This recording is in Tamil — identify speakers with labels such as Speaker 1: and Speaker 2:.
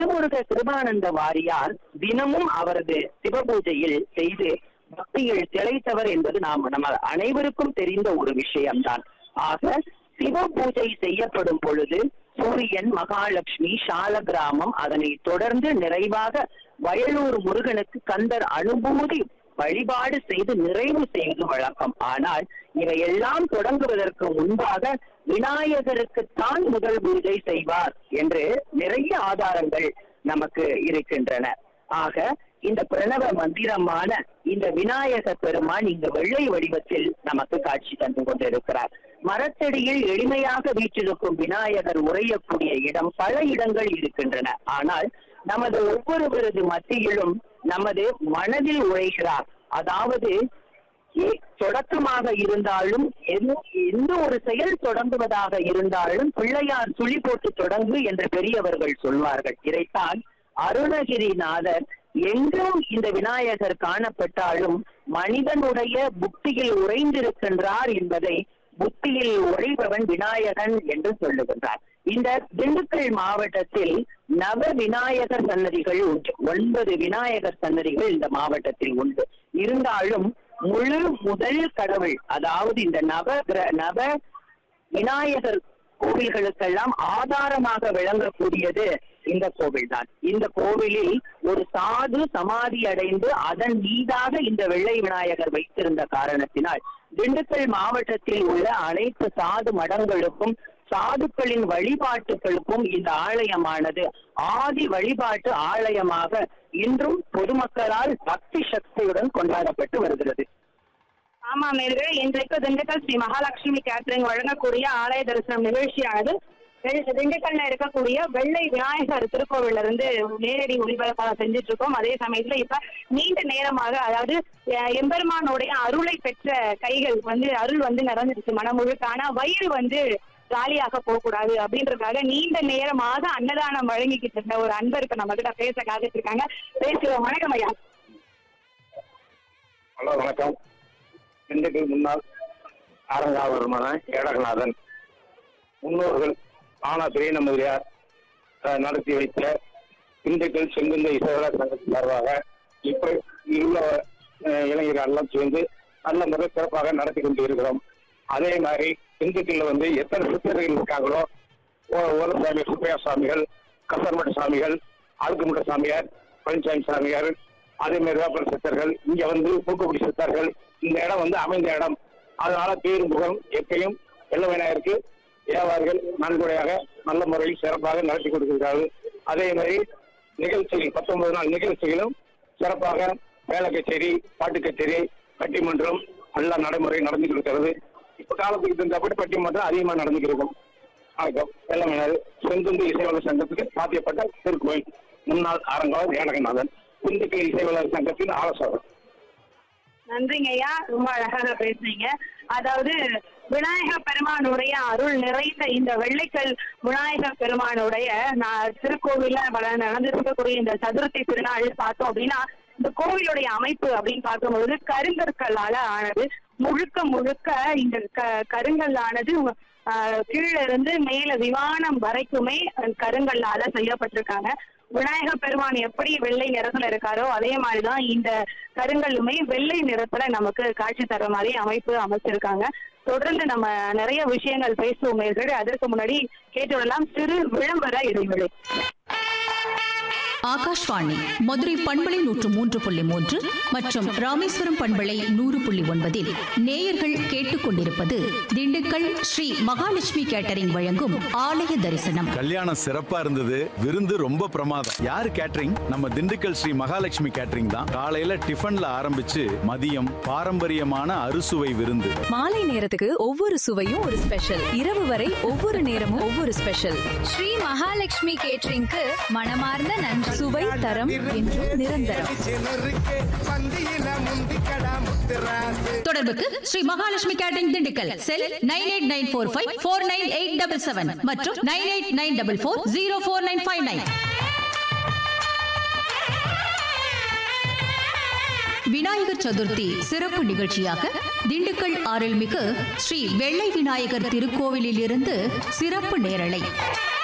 Speaker 1: திருமுருக கிருபானந்த வாரியார் தினமும் அவரது சிவபூஜையில் செய்து பக்தியில் திளைத்தவர் என்பது நாம் நம்ம அனைவருக்கும் தெரிந்த ஒரு விஷயம்தான் ஆக சிவ பூஜை செய்யப்படும் பொழுது சூரியன் மகாலட்சுமி சாலகிராமம் அதனை தொடர்ந்து நிறைவாக வயலூர் முருகனுக்கு கந்தர் அனுபூதி வழிபாடு செய்து நிறைவு செய்வது வழக்கம் ஆனால் இவையெல்லாம் தொடங்குவதற்கு முன்பாக விநாயகருக்குத்தான் முதல் பூஜை செய்வார் என்று நிறைய ஆதாரங்கள் நமக்கு இருக்கின்றன ஆக இந்த பிரணவ மந்திரமான இந்த விநாயக பெருமான் இங்கு வெள்ளை வடிவத்தில் நமக்கு காட்சி தந்து கொண்டிருக்கிறார் மரத்தடியில் எளிமையாக வீற்றிருக்கும் விநாயகர் உறையக்கூடிய இடம் பல இடங்கள் இருக்கின்றன ஆனால் நமது ஒவ்வொருவரது மத்தியிலும் நமது மனதில் உழைகிறார் அதாவது எ- தொடக்கமாக இருந்தாலும் எந்த- எந்த ஒரு செயல் தொடங்குவதாக இருந்தாலும் பிள்ளையார் சுழி போட்டு தொடங்கு என்று பெரியவர்கள் சொல்வார்கள் இதைத்தான் அருணகிரிநாதர் எங்கும் இந்த விநாயகர் காணப்பட்டாலும் மனிதனுடைய புத்தியில் உறைந்திருக்கின்றார் என்பதை புத்தியில் உழைப்பவன் விநாயகன் என்று சொல்லுகின்றார் இந்த திண்டுக்கல் மாவட்டத்தில் நவ விநாயகர் சன்னதிகள் உண்டு ஒன்பது விநாயகர் சன்னதிகள் இந்த மாவட்டத்தில் உண்டு இருந்தாலும் முழு முதல் கடவுள் அதாவது இந்த நவ கிர- நவ விநாயகர் கோவில்களுக்கெல்லாம் ஆதாரமாக விளங்கக்கூடியது இந்த கோவில் தான் இந்த கோவிலில் ஒரு சாது சமாதி அடைந்து அதன் மீதாக இந்த வெள்ளை விநாயகர் வைத்திருந்த காரணத்தினால் திண்டுக்கல் மாவட்டத்தில் உள்ள அனைத்து சாது மடங்களுக்கும் சாதுக்களின் வழிபாட்டுகளுக்கும் இந்த ஆலயமானது ஆதி வழிபாட்டு ஆலயமாக இன்றும் பொதுமக்களால் பக்தி சக்தியுடன் கொண்டாடப்பட்டு வருகிறது
Speaker 2: ஆமா நேர்களே இன்றைக்கு திண்டுக்கல் ஸ்ரீ மகாலட்சுமி கேட்டரிங் வழங்கக்கூடிய ஆலய தரிசனம் நிகழ்ச்சியானது வெள்- திண்டுக்கல்ல இருக்கக்கூடிய வெள்ளை விநாயகர் திருக்கோவில்ல இருந்து நேரடி ஒளிபரப்பாக செஞ்சுட்டு இருக்கோம் அதே சமயத்துல இப்ப நீண்ட நேரமாக அதாவது அஹ், எம்பெருமானுடைய அருளை பெற்ற கைகள் வந்து அருள் வந்து நிறைஞ்சிருச்சு மனம் முழுக்க ஆனா வயிறு வந்து காலியாக போகக்கூடாது அப்படின்றதுக்காக நீண்ட நேரமாக அன்னதானம் வழங்கிக்கிட்டு இருந்த ஒரு அன்பர் இப்ப நம்ம கிட்ட பேச காத்துட்டு இருக்காங்க பேசுவோம் வணக்கம் ஐயா
Speaker 3: ஹலோ வணக்கம் திண்டுக்கல் முன்னாள் ஆரங்காவரமான ஏடகநாதன் முன்னோர்கள் ஆனா பெரிய முதலியார் அஹ், நடத்தி வைத்த திண்டுக்கல் செங்குந்த இசைவர சங்கத்தின் சார்பாக இப்ப உள்ள அஹ், இளைஞர்கள் எல்லாம் சேர்ந்து நல்ல முறை சிறப்பாக நடத்தி கொண்டு இருக்கிறோம் அதே மாதிரி திண்டுக்கல்ல வந்து எத்தனை சித்தர்கள் இருக்காங்களோ ஓலசாமி சுப்பையா சுவாமிகள் கசர்மட்ட சுவாமிகள் ஆளுக்குமுட்ட சாமியார் பழனிசாமி சாமியார் அதே மாதிரி வேப்பர் சித்தர்கள் இங்க வந்து பூக்கக்குடி சித்தர்கள் இந்த இடம் வந்து அமைந்த இடம் அதனால பேரும் புகழ் எப்பயும் வெள்ள விநாயகருக்கு வியாபாரிகள் நன்கொடையாக நல்ல முறையில் சிறப்பாக நடத்தி கொடுக்கிறார்கள் அதே மாதிரி நிகழ்ச்சிகள் பத்தொன்பது நாள் நிகழ்ச்சிகளும் சிறப்பாக மேல கச்சேரி பாட்டு கச்சேரி பட்டிமன்றம் நல்ல நடைமுறை நடந்து கொடுக்கிறது இப்ப காலத்துக்கு தகுந்தபடி பட்டிமன்றம் அதிகமா நடந்துட்டு இருக்கும் வணக்கம் வெள்ளமேனாறு செங்குந்து இசைவாளர் சங்கத்துக்கு சாத்தியப்பட்ட திருக்கோயில் முன்னாள் அரங்காவல் ஏடகநாதன் திண்டுக்கல் இசைவாளர் சங்கத்தின் ஆலோசகர்
Speaker 2: நன்றிங்க ஐயா ரொம்ப அழகாக பேசுனீங்க அதாவது விநாயக பெருமானுடைய அருள் நிறைந்த இந்த வெள்ளைக்கல் விநாயக பெருமானுடைய நான் திருக்கோவில்ல வள- நடந்துட்டு இருக்கக்கூடிய இந்த சதுர்த்தி திருநாள் பார்த்தோம் அப்படின்னா இந்த கோவிலுடைய அமைப்பு அப்படின்னு பார்க்கும்போது கருங்கற்களால ஆனது முழுக்க முழுக்க இந்த க கருங்கல்லானது ஆஹ், கீழ இருந்து மேல விமானம் வரைக்குமே அஹ், கருங்கல்லால செய்யப்பட்டிருக்காங்க விநாயக பெருமான் எப்படி வெள்ளை நிறத்துல இருக்காரோ அதே மாதிரிதான் இந்த கருங்கல்லுமே வெள்ளை நிறத்துல நமக்கு காட்சி தர மாதிரி அமைப்பு அமைச்சிருக்காங்க தொடர்ந்து நம்ம நிறைய விஷயங்கள் பேசுவோம் நேயர்களே. அதற்கு முன்னாடி கேட்டுவிடலாம் சிறு விளம்பர இடைவெளி
Speaker 4: ஆகாஷ்வாணி மதுரை பண்பலை நூற்று மூன்று புள்ளி மூன்று மற்றும் ராமேஸ்வரம் பண்பலை நூறு புள்ளி ஒன்பதில் நேயர்கள் கேட்டுக்கொண்டிருப்பது திண்டுக்கல் ஸ்ரீ மகாலட்சுமி கேட்டரிங் வழங்கும் ஆலய தரிசனம்
Speaker 5: கல்யாணம் சிறப்பா இருந்தது விருந்து ரொம்ப பிரமாதம் யாரு கேட்டரிங் நம்ம திண்டுக்கல் ஸ்ரீ மகாலட்சுமி கேட்டரிங் தான் காலையில டிஃபன்ல ஆரம்பிச்சு மதியம் பாரம்பரியமான அறுசுவை விருந்து
Speaker 6: மாலை நேரத்துக்கு ஒவ்வொரு சுவையும் ஒரு ஸ்பெஷல் இரவு வரை ஒவ்வொரு நேரமும் ஒவ்வொரு ஸ்பெஷல்
Speaker 7: ஸ்ரீ மகாலட்சுமி கேட்டரிங்க்கு மனமார்ந்த நன்றி
Speaker 6: சுவை தரம் என்றும் நிரந்தரம்
Speaker 4: தொடர்புக்கு Sri Mahalakshmi catering Dindigul cell nine eight nine four five four nine eight double seven மற்றும் nine eight nine double four zero four nine five nine Vinayagar Chaturthi சிறப்பு நிகழ்ச்சியாக திண்டுக்கல் அருள்மிகு ஸ்ரீ வெள்ளை விநாயகர் திருக்கோவிலில் இருந்து சிறப்பு நேரலை